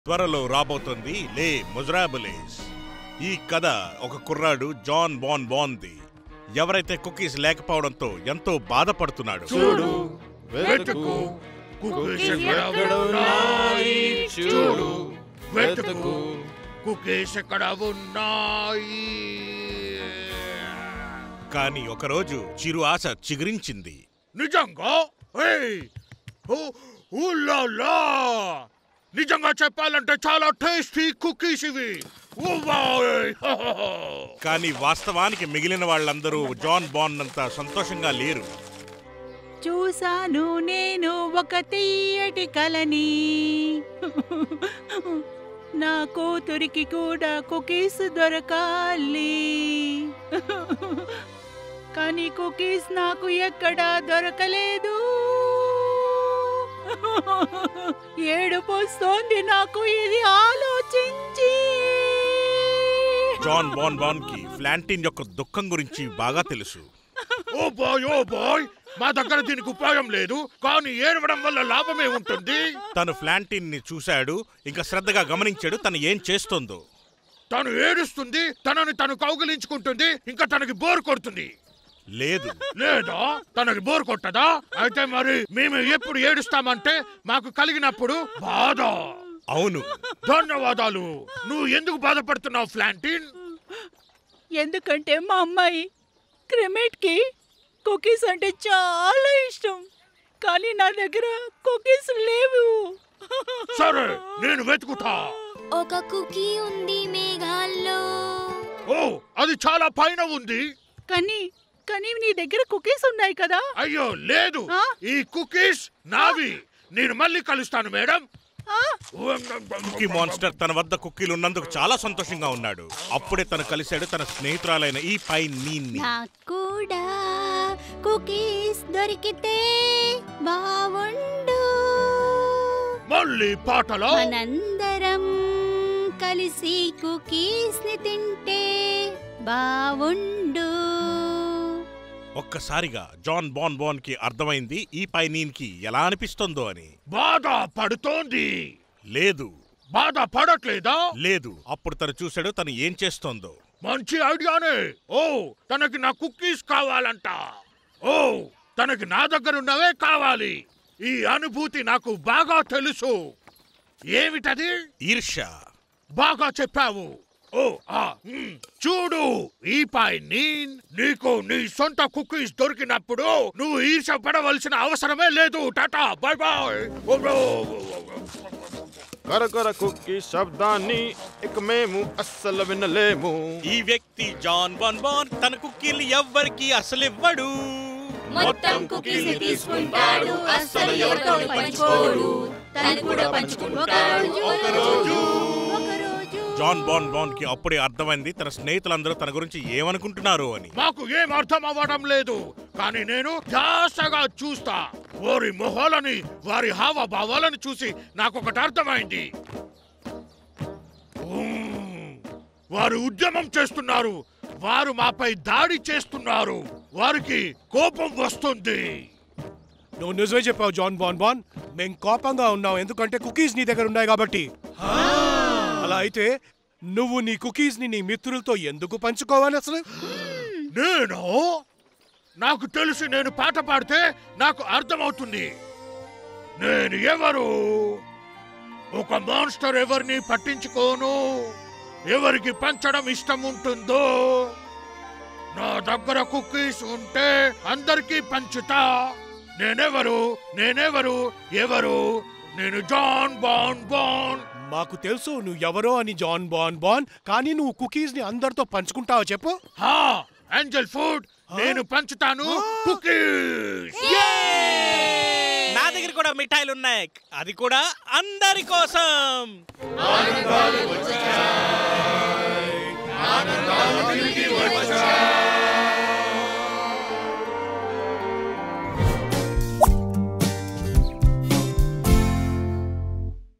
త్వరలో రాబోతుంది లే ముజరాబులేస్ ఈ కథ ఒక కుర్రాడు జాన్ బాన్ బాన్ది ఎవరైతే కుకీస్ లేకపోవడంతో ఎంతో బాధపడుతున్నాడు చూడు వెతుకు కుకీస్ ఎక్కడ ఉన్నాయి చూడు వెతుకు కుకీస్ ఎక్కడ ఉన్నాయి కానీ ఒకరోజు చిరు ఆశ చిగురించింది నిజంగా ఏయ్! ఊ- ఊలాలా! నిజంగా చెప్పాలంటే చాలా టేస్టీ కుకీస్ ఇవి ఊవాయ్! కానీ వాస్తవానికి మిగిలిన వాళ్ళందరూ జాన్ బాన్ అంత సంతోషంగా లేరు చూశాను నేను ఒక తీయటి కలని నా కూతురికి కూడా కుకీస్ దొరకాలి కానీ కుకీస్ నాకు ఎక్కడా దొరకలేదు ఏడుపు వస్తోంది నాకు ఇది ఆలోచించి జాన్ బాన్ బాన్ కి ఫ్లాంటిన్ యొక్క దుఃఖం గురించి బాగా తెలుసు ఓ బాయ్ ఓ బాయ్ మా దగ్గర దీనికి ఉపాయం లేదు కానీ ఏడవడం వల్ల లాభమే ఉంటుంది తను ఫ్లాంటిన్ ని చూశాడు ఇంకా శ్రద్ధగా గమనించాడు తను ఏం చేస్తోందో తను ఏడుస్తుంది తనని తను కౌగిలించుకుంటుంది ఇంకా తనకి బోర్ కొడుతుంది లేదు లేదా తనకి బోర్ కొట్టదా అయితే మరి మేము ఎప్పుడు ఏడుస్తామంటే మాకు కలిగినప్పుడు బాధ అవును ధన్యవాదాలు నువ్వు ఎందుకు బాధపడుతున్నావు ఫ్లాంటిన్ ఎందుకంటే మా అమ్మాయి క్రిమెట్కి కుకీస్ అంటే చాలా ఇష్టం కానీ నా దగ్గర కుకీస్ లేవు సరే నేను వెతుకుతా ఒక కుకీ ఉంది మేఘాల్లో ఓ అది చాలా పైన ఉంది కానీ కానీ నీ దగ్గర కుకీస్ ఉన్నాయి కదా అయ్యో లేదు ఆ? ఈ కుకీస్ నావి నేను మళ్ళీ కలుస్తాను మేడం ఆ, కుకీ మాన్స్టర్ తన వద్ద కుక్కీలు ఉన్నందుకు చాలా సంతోషంగా ఉన్నాడు అప్పుడే తను కలిశాడు తన స్నేహితురాలైన ఈ పై నీన్ని నాకు కూడా కుకీస్ దొరికితే బావుండు మళ్ళీ పాటలో మనందరం కలిసి కుకీస్ ని తింటే బావుండు ఒక్కసారిగా జాన్ బాన్ బాన్ కి అర్థమైంది ఈ పై నీన్కి ఎలా అనిపిస్తోందో అని బాధ పడుతోంది లేదు బాధ పడట్లేదా లేదు అప్పుడు తను చూశాడు తను ఏం చేస్తోందో మంచి ఐడియానే ఓ తనకి నా కుకీస్ కావాలంట ఓ తనకి నా దగ్గర ఉన్నవే కావాలి ఈ అనుభూతి నాకు బాగా తెలుసు ఏమిటది ఈర్ష్య బాగా చెప్పావు ఓ ఆ మ్, చూడు ఈ పై నీ నీకు నీ సొంత కుకీస్ దొరికినప్పుడు నువ్వు ఈర్ష పడవలసిన అవసరమే లేదు టాటా బాయ్ బాయ్ ఓ, ఓ, ఓ, ఓ. కరకర కుక్కి శబ్దాన్ని ఇక మేము అస్సలు వినలేము ఈ వ్యక్తి జాన్ బాన్ బాన్ తన కుక్కీలు ఎవ్వరికి అసలివ్వడు మొత్తం కుకీస్ ని తీసుకుంటాడు అస్సలు ఎవరితో పంచుకోడు తను కూడా పంచుకుంటాడు ఒకరోజు ఒకరోజు జాన్ బాన్ బాన్ కి అప్పుడే అర్థమైంది తన స్నేహితులందరూ తన గురించి ఏమనుకుంటున్నారు అని మాకు ఏం అర్థం అవ్వడం లేదు కానీ నేను ధ్యాసగా చూస్తా వారి మొహాలని వారి హావభావాలను చూసి నాకు ఒకటి అర్థమైంది ఉమ్, వారు ఉద్యమం చేస్తున్నారు వారు మాపై దాడి చేస్తున్నారు వారికి కోపం వస్తుంది నువ్వు నిజమే చెప్పావు జాన్ బాన్ బాన్ మేం కోపంగా ఉన్నాం ఎందుకంటే కుకీస్ నీ దగ్గర ఉన్నాయి కాబట్టి అలా అయితే నువ్వు నీ కుకీస్ ని నీ మిత్రులతో ఎందుకు పంచుకోవాలి అసలు నేను నాకు తెలిసి నేను పాట పాడితే నాకు అర్థమవుతుంది నేను ఎవరు ఒక మాన్స్టర్ ఎవరిని పట్టించుకోను ఎవరికి పంచడం ఇష్టం ఉంటుందో నా దగ్గర కుకీస్ ఉంటే అందరికీ పంచుతా నేనెవరు నేనెవరు ఎవరు నేను జాన్ బాన్ బాన్ మాకు తెలుసు నువ్వు ఎవరో అని జాన్ బాన్ బాన్ కానీ నువ్వు కుకీస్ ని అందరితో పంచుకుంటావా చెప్పు హా ఏంజల్ ఫుడ్ నేను పంచుతాను కుకీస్ నా దగ్గర కూడా మిఠాయిలు ఉన్నాయి అది కూడా అందరి కోసం